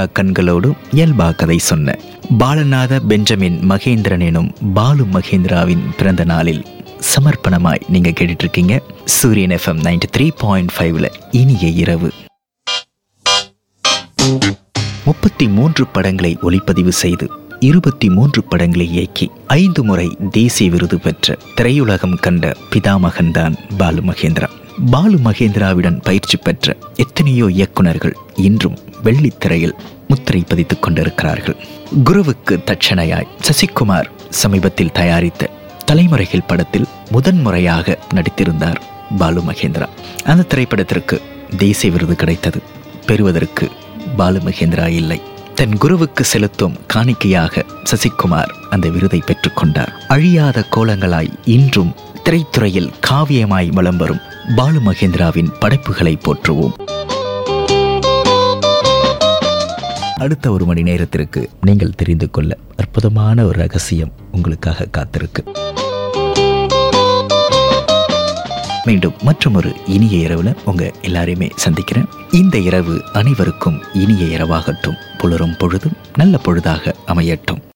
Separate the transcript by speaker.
Speaker 1: ஊதா கண்களோடு இயல்பா கதை சொன்ன பாலநாத பெஞ்சமின் மகேந்திரன் எனும் பாலு மகேந்திராவின் பிறந்த நாளில் சமர்ப்பணமாய் நீங்க கேட்டுட்டு இருக்கீங்க சூரியன் எஃப்எம் நைன்டி த்ரீ பாயிண்ட் ஃபைவ்ல இனிய இரவு முப்பத்தி மூன்று படங்களை ஒளிப்பதிவு செய்து இருபத்தி மூன்று படங்களை இயக்கி ஐந்து முறை தேசிய விருது பெற்ற திரையுலகம் கண்ட பிதாமகன்தான் பாலு மகேந்திரா பாலு மகேந்திராவுடன் பயிற்சி பெற்ற எத்தனையோ இயக்குனர்கள் இன்றும் வெள்ளித்திரையில் முத்திரை பதித்துக் கொண்டிருக்கிறார்கள் குருவுக்கு தட்சணையாய் சசிகுமார் சமீபத்தில் தயாரித்த தலைமுறைகள் படத்தில் முதன்முறையாக நடித்திருந்தார் பாலு மகேந்திரா அந்த திரைப்படத்திற்கு தேசிய விருது கிடைத்தது பெறுவதற்கு பாலு மகேந்திரா இல்லை தன் குருவுக்கு செலுத்தும் காணிக்கையாக சசிகுமார் அந்த விருதை பெற்றுக்கொண்டார் அழியாத கோலங்களாய் இன்றும் திரைத்துறையில் காவியமாய் வலம் வரும் பாலு மகேந்திராவின் படைப்புகளை போற்றுவோம் அடுத்த ஒரு மணி நேரத்திற்கு நீங்கள் தெரிந்து கொள்ள அற்புதமான ஒரு ரகசியம் உங்களுக்காக காத்திருக்கு மீண்டும் மற்றும் ஒரு இனிய இரவுல உங்க எல்லாரையுமே சந்திக்கிறேன் இந்த இரவு அனைவருக்கும் இனிய இரவாகட்டும் புலரும் பொழுதும் நல்ல பொழுதாக அமையட்டும்